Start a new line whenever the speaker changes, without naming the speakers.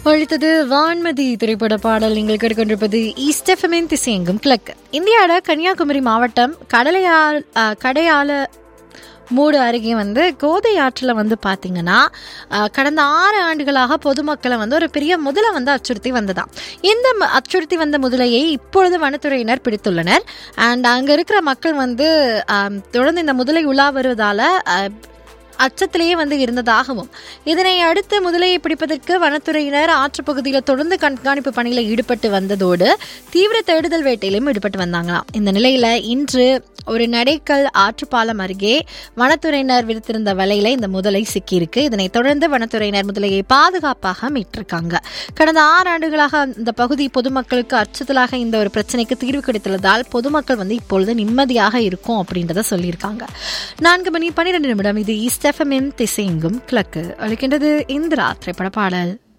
ஒழித்தது வான்மதி திரைப்பட பாடல் நீங்கள் கேட்டுக்கொண்டிருப்பது ஈஸ்டெஃபமின் திசையெங்கும் கிழக் இந்தியாவோட கன்னியாகுமரி மாவட்டம் கடலையால் அஹ், கடையால மூடு அருகே வந்து கோதை ஆற்றில் வந்து பார்த்தீங்கன்னா அஹ், கடந்த ஆறு ஆண்டுகளாக பொதுமக்களை வந்து ஒரு பெரிய முதலை வந்து அச்சுறுத்தி வந்ததாம் இந்த ம- அச்சுறுத்தி வந்த முதலையை இப்பொழுது வனத்துறையினர் பிடித்துள்ளனர் அண்ட் அங்கே இருக்கிற மக்கள் வந்து ஆம், தொடர்ந்து இந்த முதலை உலா வருவதால அஹ், அச்சத்திலேயே வந்து இருந்ததாகவும் இதனை அடுத்து முதலையை பிடிப்பதற்கு வனத்துறையினர் ஆற்றுப்பகுதியில் தொடர்ந்து கண்காணிப்பு பணியில் ஈடுபட்டு வந்ததோடு தீவிர தேடுதல் வேட்டையிலும் ஈடுபட்டு வந்தாங்களாம் இந்த நிலையில இன்று ஒரு நடைக்கல் ஆற்றுப்பாலம் அருகே வனத்துறையினர் விடுத்திருந்த வலையில இந்த முதலை சிக்கியிருக்கு இதனைத் தொடர்ந்து வனத்துறையினர் முதலையை பாதுகாப்பாக மீட்டிருக்காங்க கடந்த ஆறு ஆண்டுகளாக இந்த பகுதி பொதுமக்களுக்கு அச்சுறுத்தலாக இந்த ஒரு பிரச்சனைக்கு தீர்வு கிடைத்துள்ளதால் பொதுமக்கள் வந்து இப்பொழுது நிம்மதியாக இருக்கும் அப்படின்றத சொல்லியிருக்காங்க நான்கு மணி பன்னிரெண்டு நிமிடம் இது ஈஸ்டெஃபமின் திசையெங்கும் கிழக்கு அளிக்கின்றது இந்திரா திரைப்பட பாடல்